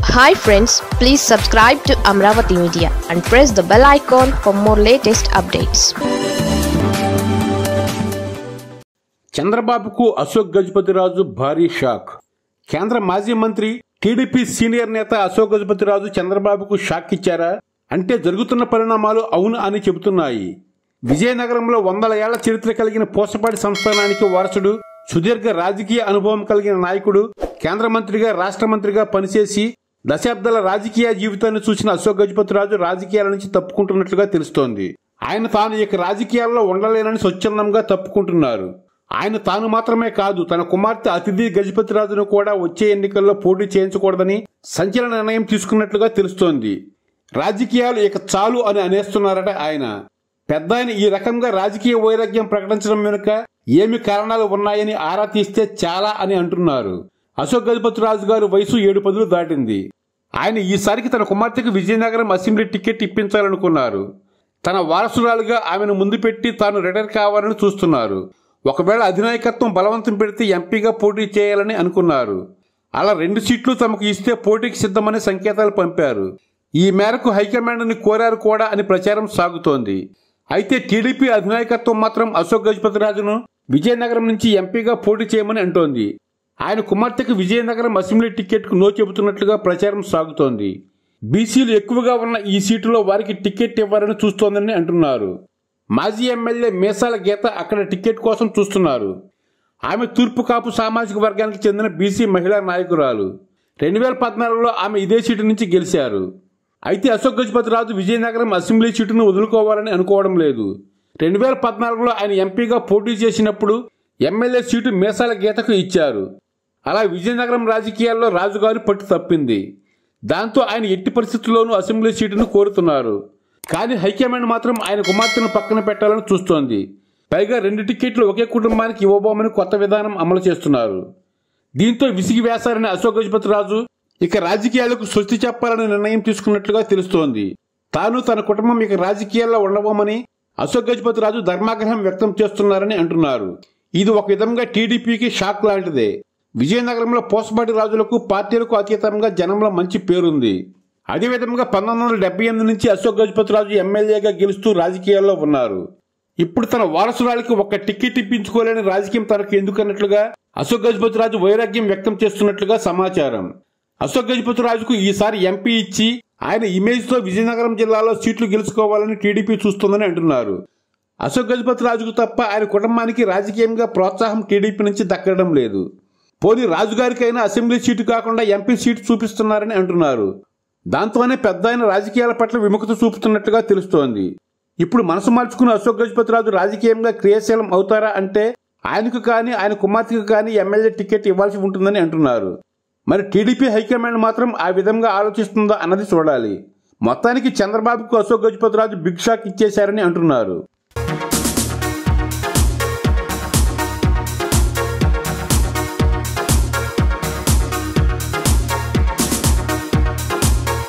hi friends please subscribe to Amaravati media and press the bell icon for more latest updates చంద్రబాబుకు అశోక్ గజపతిరాజు భారీ shock కేంద్ర మాజీ మంత్రి TDP senior నేత అశోక్ గజపతిరాజు చంద్రబాబుకు షాక్ ఇచ్చారా అంటే జరుగుతున్న పరిణామాలు అవును అని చెబుతున్నాయి విజయనగరంలో వందల ఏళ్ల చరిత్ర కలిగిన పోసపాటి సంస్థానానికి వారసుడు సుదీర్ఘ రాజకీయ అనుభవం కలిగిన నాయకుడు కేంద్ర మంత్రిగా రాష్ట్ర మంత్రిగా పనిచేసి దశాబ్దాల రాజకీయ జీవితాన్ని చూసిన అశోక్ గజపతిరాజు రాజకీయాల నుంచి తప్పుకుంటున్నట్లుగా తెలుస్తోంది ఆయన తాను ఇక రాజకీయాల్లో ఉండలేనని స్వచ్ఛందంగా తప్పుకుంటున్నారు ఆయన తాను మాత్రమే కాదు తన కుమార్తె అతిథి గజపతిరాజును కూడా వచ్చే ఎన్నికల్లో పోటీ చేయించకూడదని సంచలన నిర్ణయం తీసుకున్నట్లుగా తెలుస్తోంది రాజకీయాలు ఇక చాలు అని అనేస్తున్నారట ఆయన పెద్ద ఆయన ఈ రకంగా రాజకీయ వైరాగ్యం ప్రకటించడం వెనుక ఏమి కారణాలు ఉన్నాయని ఆరా తీస్తే చాలా అని అంటున్నారు అశోక్ గజపతిరాజు గారు వయసు ఏడు పదులు దాటింది ఆయన ఈసారికి తన కుమార్తెకు విజయనగరం అసెంబ్లీ టికెట్ ఇప్పించాలనుకున్నారు తన వారసురాలుగా ఆమెను ముందు పెట్టి తాను రిటైర్ కావాలని చూస్తున్నారు ఒకవేళ అధినాయకత్వం బలవంతం పెడితే ఎంపీగా పోటీ చేయాలని అనుకున్నారు అలా రెండు సీట్లు తమకు ఇస్తే పోటీకి సిద్ధమనే సంకేతాలు పంపారు ఈ మేరకు హైకమాండ్ని కోరారు కూడా అని ప్రచారం సాగుతోంది అయితే టీడీపీ అధినాయకత్వం మాత్రం అశోక్ గజపతిరాజును విజయనగరం నుంచి ఎంపీగా పోటీ చేయమని అంటోంది ఆయన కుమార్తెకు విజయనగరం అసెంబ్లీ టికెట్కు నో చెబుతున్నట్లుగా ప్రచారం సాగుతోంది బీసీలు ఎక్కువగా ఉన్న ఈ సీటులో వారికి టికెట్ ఇవ్వాలని చూస్తోందని అంటున్నారు మాజీ ఎమ్మెల్యే మీసాల గీత అక్కడ టికెట్ కోసం చూస్తున్నారు ఆమె తూర్పు కాపు సామాజిక వర్గానికి చెందిన బీసీ మహిళా నాయకురాలు రెండు వేల పద్నాలుగులో ఆమె ఇదే సీటు నుంచి గెలిచారు అయితే అశోక్ గజపతిరాజు విజయనగరం అసెంబ్లీ సీటును వదులుకోవాలని అనుకోవడం లేదు రెండు వేల పద్నాలుగులో ఆయన ఎంపీగా పోటీ చేసినప్పుడు ఎమ్మెల్యే సీటు మీసాల గీతకు ఇచ్చారు అలా విజయనగరం రాజకీయాల్లో రాజుగారి పట్టు తప్పింది దాంతో ఆయన ఎట్టి పరిస్థితుల్లోనూ అసెంబ్లీ సీటును కోరుతున్నారు కానీ హైకమాండ్ మాత్రం ఆయన కుమార్తెను పక్కన పెట్టాలని చూస్తోంది పైగా రెండు టికెట్లు ఒకే కుటుంబానికి ఇవ్వబోమని కొత్త విధానం అమలు చేస్తున్నారు దీంతో విసిగి వేశారని అశోక్ గజపతిరాజు ఇక రాజకీయాలకు స్వస్తి చెప్పాలని నిర్ణయం తీసుకున్నట్లుగా తెలుస్తోంది తాను తన కుటుంబం ఇక రాజకీయాల్లో ఉండబోమని అశోక్ గజపతిరాజు ధర్మాగ్రహం వ్యక్తం చేస్తున్నారని అంటున్నారు ఇది ఒక విధంగా టీడీపీకి షాక్ లాంటిదే విజయనగరంలో పోసపాటి రాజులకు పార్టీలకు అతీతంగా జనంలో మంచి పేరుంది అదేవిధంగా పంతొమ్మిది వందల డెబ్బై ఎనిమిది నుంచి అశోక్ గజపతిరాజు ఎమ్మెల్యేగా గెలుస్తూ రాజకీయాల్లో ఉన్నారు ఇప్పుడు తన వారసురాలికి ఒక్క టికెట్ ఇప్పించుకోలేని రాజకీయం తనకు ఎందుకన్నట్లుగా అశోక్ గజపతిరాజు వైరాగ్యం వ్యక్తం చేస్తున్నట్లుగా సమాచారం అశోక్ గజపతిరాజుకు ఈసారి ఎంపీ ఇచ్చి ఆయన ఇమేజ్ తో విజయనగరం జిల్లాలో సీట్లు గెలుచుకోవాలని టీడీపీ చూస్తోందని అంటున్నారు అశోక్ గజపతిరాజుకు తప్ప ఆయన కుటుంబానికి రాజకీయంగా ప్రోత్సాహం టీడీపీ నుంచి దక్కడం లేదు పోనీ రాజుగారికైనా అసెంబ్లీ సీటు కాకుండా ఎంపీ సీటు చూపిస్తున్నారని అంటున్నారు దాంతోనే పెద్ద ఆయన రాజకీయాల పట్ల విముఖత చూపుతున్నట్లుగా తెలుస్తోంది ఇప్పుడు మనసు మార్చుకున్న అశోక్ గజపతిరాజు రాజకీయంగా క్రియాశీలం అవుతారా అంటే ఆయనకు కానీ ఆయన కుమార్తెకు కానీ ఎమ్మెల్యే టికెట్ ఇవ్వాల్సి ఉంటుందని అంటున్నారు మరి టీడీపీ హైకమాండ్ మాత్రం ఆ విధంగా ఆలోచిస్తుందా అన్నది చూడాలి మొత్తానికి చంద్రబాబుకు అశోక్ గజపతిరాజు బిగ్ షాక్ ఇచ్చేశారని అంటున్నారు